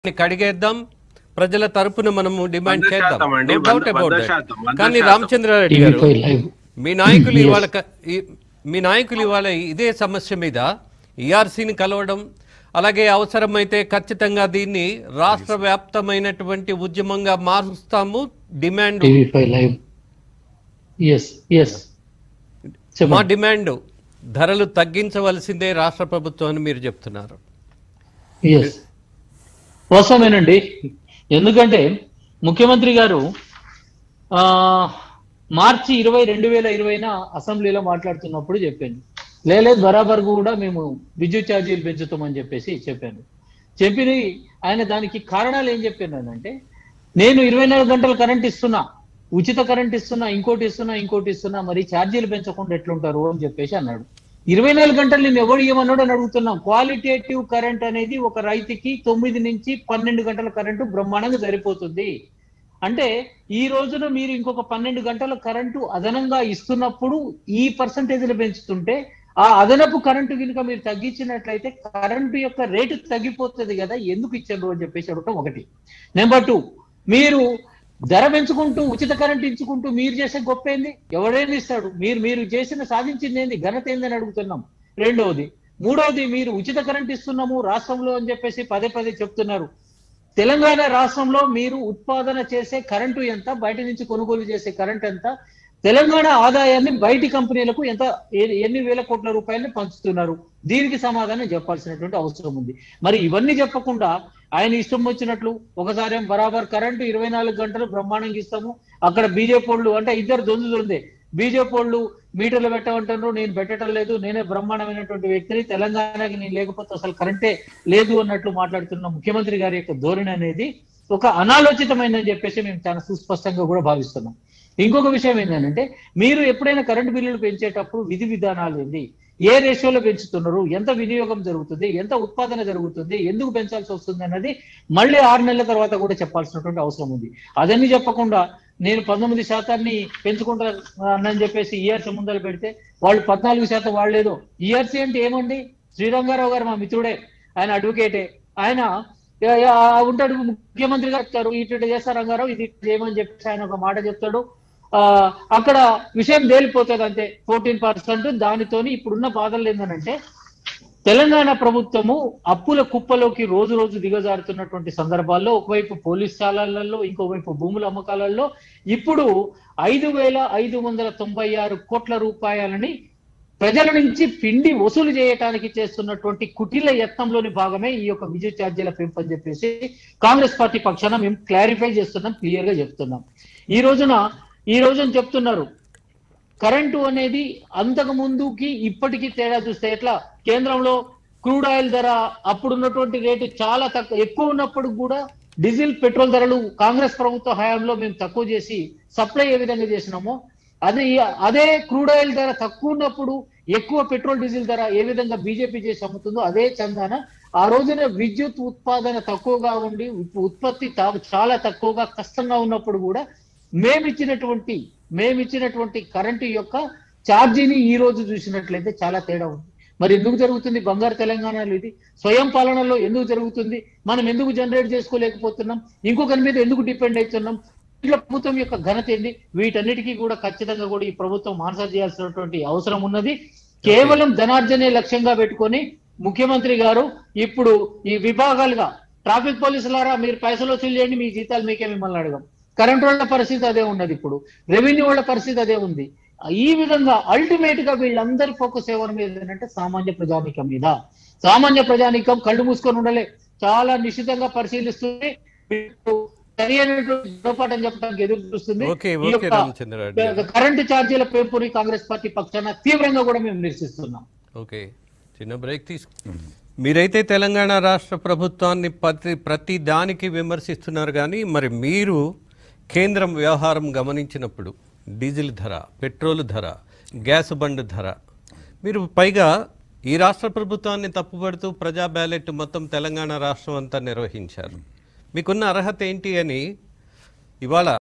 ని కడిగేద్దాం ప్రజల తరపున మనము డిమాండ్ వంద చేద్దాం శాతం అండి, No doubt వంద- about వంద that. శాతం, వంద కానీ శాతం. రామచంద్రారెడ్డి టీవీ గారు ఫైవ్ లైవ్ మీ నాయకులు Yes. ఇవాళ క- ఈ- మీ నాయకులు ఇవాళ ఇదే సమస్య మీద ఈఆర్సీని కలవడం అలాగే అవసరమైతే ఖచ్చితంగా దీన్ని రాష్ట్ర వ్యాప్తమైనటువంటి ఉద్యమంగా మారుస్తాము demand TV five live yes yes మా చెప్పండి డిమాండ్ ధరలు తగ్గించవలసిందే రాష్ట్ర ప్రభుత్వం అని మీరు చెప్తున్నారు ఎస్ వాస్తవమేనండి ఎందుకంటే ముఖ్యమంత్రి గారు ఆ మార్చి ఇరవై రెండు వేల ఇరవైన అసెంబ్లీలో మాట్లాడుతున్నప్పుడు చెప్పాను లేదు బరాబర్ కూడా మేము విద్యుత్ ఛార్జీలు పెంచుతామని చెప్పేసి చెప్పాను చెప్పి ఆయన దానికి కారణాలు ఏం చెప్పానంటే నేను ఇరవై నాలుగు గంటలు కరెంట్ ఇస్తున్నా ఉచిత కరెంట్ ఇస్తున్నా ఇంకోటి ఇస్తున్నా ఇంకోటి ఇస్తున్నా మరి ఛార్జీలు పెంచకుండా ఎట్లుంటారు అని చెప్పేసి అన్నాడు ఇరవై నాలుగు గంటలు నేను ఎవడు ఇవ్వమన్నాడు అని అడుగుతున్నాం క్వాలిటేటివ్ కరెంట్ అనేది ఒక రైతుకి తొమ్మిది నుంచి పన్నెండు గంటల కరెంటు బ్రహ్మాండంగా సరిపోతుంది అంటే ఈ రోజున మీరు ఇంకొక పన్నెండు గంటల కరెంటు అదనంగా ఇస్తున్నప్పుడు ఈ పర్సంటేజ్లు పెంచుతుంటే ఆ అదనపు కరెంటు కనుక మీరు తగ్గించినట్లయితే కరెంటు యొక్క రేటు తగ్గిపోతుంది కదా ఎందుకు ఇచ్చారు అని చెప్పేసి అడగటం ఒకటి నెంబర్ టూ మీరు ధర పెంచుకుంటూ ఉచిత కరెంట్ ఇచ్చుకుంటూ మీరు చేసే గొప్ప ఏంది ఎవడేమి ఇస్తాడు మీరు మీరు చేసిన సాధించింది ఏంది ఘనత ఏందని అడుగుతున్నాం రెండవది మూడవది మీరు ఉచిత కరెంట్ ఇస్తున్నాము రాష్ట్రంలో అని చెప్పేసి పదే పదే చెప్తున్నారు తెలంగాణ రాష్ట్రంలో మీరు ఉత్పాదన చేసే కరెంటు ఎంత బయట నుంచి కొనుగోలు చేసే కరెంట్ ఎంత తెలంగాణ ఆదాయాన్ని బయటి కంపెనీలకు ఎంత ఏ- ఎన్ని వేల కోట్ల రూపాయలని పంచుతున్నారు దీనికి సమాధానం చెప్పాల్సినటువంటి అవసరం ఉంది మరి ఇవన్నీ చెప్పకుండా ఆయన ఇష్టం వచ్చినట్లు ఒకసారి ఏం బరాబర్ కరెంటు ఇరవై నాలుగు గంటలు బ్రహ్మాండంగా ఇస్తాము అక్కడ బీజేపీ వాళ్ళు అంటే ఇద్దరు దొందుతుంది బీజేపీ వాళ్ళు మీటర్లు పెట్టమంటారు నేను పెట్టడం లేదు నేనే బ్రహ్మాండమైనటువంటి వ్యక్తిని తెలంగాణకి నేను లేకపోతే అసలు కరెంటే లేదు అన్నట్లు మాట్లాడుతున్న ముఖ్యమంత్రి గారి యొక్క ధోరణి అనేది ఒక అనాలోచితమైందని చెప్పేసి మేము చాలా సుస్పష్టంగా కూడా భావిస్తున్నాం ఇంకొక విషయం ఏంటంటే మీరు ఎప్పుడైనా కరెంటు బిల్లులు పెంచేటప్పుడు విధి విధానాలు ఏంది ఏ రేషియోలో పెంచుతున్నారు ఎంత వినియోగం జరుగుతుంది ఎంత ఉత్పాదన జరుగుతుంది ఎందుకు పెంచాల్సి వస్తుంది అన్నది మళ్ళీ ఆరు నెలల తర్వాత కూడా చెప్పాల్సినటువంటి అవసరం ఉంది అదన్నీ చెప్పకుండా నేను పంతొమ్మిది శాతాన్ని పెంచుకుంటానని చెప్పేసి ఈఆర్సీ ముందర పెడితే వాళ్ళు పద్నాలుగు శాతం వాడలేదు ఈఆర్సీ అంటే ఏమండి శ్రీరంగారావు గారు మా మిత్రుడే ఆయన అడ్వకేటే ఆయన యా- యా- ఉంటాడు ముఖ్యమంత్రి గారు చెప్తారు ఇటు చేస్తారు రంగారావు ఇది చేయమని చెప్పేసి ఆయన ఒక మాట చెప్తాడు ఆ అక్కడ విషయం తేలిపోతుంది అంతే ఫోర్టీన్ పర్సెంట్ దానితోని ఇప్పుడున్న బాధలు ఏంటంటే తెలంగాణ ప్రభుత్వము అప్పుల కుప్పలోకి రోజు రోజు దిగజారుతున్నటువంటి సందర్భాల్లో ఒకవైపు పోలీస్ శాలలలో ఇంకోవైపు భూముల అమ్మకాలలో ఇప్పుడు ఐదు వేల ఐదు వందల తొంభై ఆరు కోట్ల రూపాయలని ప్రజల నుంచి పిండి వసూలు చేయడానికి చేస్తున్నటువంటి కుటిల యత్నంలోని భాగమే ఈ యొక్క విద్యుత్ ఛార్జీల పెంపు అని చెప్పేసి కాంగ్రెస్ పార్టీ పక్షాన మేము క్లారిఫై చేస్తున్నాం క్లియర్ గా చెప్తున్నాం ఈ రోజున ఈ రోజున చెప్తున్నారు కరెంటు అనేది అంతకు ముందుకి ఇప్పటికీ తేడా చూస్తే ఎట్లా కేంద్రంలో క్రూడ్ ఆయిల్ ధర అప్పుడున్నటువంటి రేటు చాలా తక్కువ ఎక్కువ ఉన్నప్పుడు కూడా డీజిల్ పెట్రోల్ ధరలు కాంగ్రెస్ ప్రభుత్వ హయాంలో మేము తక్కువ చేసి సప్లై ఏ విధంగా చేసినామో అదే అదే క్రూడ్ ఆయిల్ ధర తక్కువ ఉన్నప్పుడు ఎక్కువ పెట్రోల్ డీజిల్ ధర ఏ విధంగా బీజేపీ చేసి అమ్ముతుందో అదే చందాన ఆ రోజున విద్యుత్ ఉత్పాదన తక్కువగా ఉండి ఉత్- ఉత్పత్తి తా- చాలా తక్కువగా కష్టంగా ఉన్నప్పుడు కూడా మేమిచ్చినటువంటి మేమిచ్చినటువంటి కరెంటు యొక్క ఛార్జీని ఈ రోజు చూసినట్లయితే చాలా తేడా ఉంది మరి ఎందుకు జరుగుతుంది బంగారు తెలంగాణలో ఇది స్వయం పాలనలో ఎందుకు జరుగుతుంది మనం ఎందుకు జనరేట్ చేసుకోలేకపోతున్నాం ఇంకొకరి మీద ఎందుకు డిపెండ్ అవుతున్నాం ఇట్లా ప్రభుత్వం యొక్క ఘనత ఏంది వీటన్నిటికీ కూడా ఖచ్చితంగా కూడా ఈ ప్రభుత్వం ఆన్సర్ చేయాల్సినటువంటి అవసరం ఉన్నది కేవలం ధనార్జనే లక్ష్యంగా పెట్టుకొని ముఖ్యమంత్రి గారు ఇప్పుడు ఈ విభాగాలుగా ట్రాఫిక్ పోలీసులారా మీరు పైసలు వసూలు చేయండి మీ జీతాలు మీకే మిమ్మల్ని అడగం కరెంట్ వాళ్ళ పరిస్థితి అదే ఉన్నది ఇప్పుడు రెవెన్యూ వాళ్ళ పరిస్థితి అదే ఉంది ఈ విధంగా అల్టిమేట్ గా వీళ్ళందరి ఫోకస్ ఎవరి మీద ఏంటంటే సామాన్య ప్రజానికం మీద సామాన్య ప్రజానికం కళ్ళు మూసుకొని ఉండలే చాలా నిశ్చితంగా పరిశీలిస్తుంది వీళ్ళు సరి అయినటువంటి గుణపాఠం చెప్పడానికి ఎదురు చూస్తుంది ఓకే ఈ ఓకే యొక్క రామచంద్రారెడ్డి గారు. కరెంటు ఛార్జీల పెంపుని కాంగ్రెస్ పార్టీ పక్షాన తీవ్రంగా కూడా మేము నిరసిస్తున్నాం ఓకే చిన్న బ్రేక్ తీసుకు మీరైతే తెలంగాణ రాష్ట్ర ప్రభుత్వాన్ని ప్రతి ప్రతి దానికి విమర్శిస్తున్నారు కానీ మరి మీరు కేంద్రం వ్యవహారం గమనించినప్పుడు డీజిల్ ధర పెట్రోల్ ధర గ్యాస్ బండ్ ధర మీరు పైగా ఈ రాష్ట్ర ప్రభుత్వాన్ని తప్పుపడుతూ ప్రజా బ్యాలెట్ మొత్తం తెలంగాణ రాష్ట్రం అంతా నిర్వహించారు మీకున్న అర్హత ఏంటి అని ఇవాళ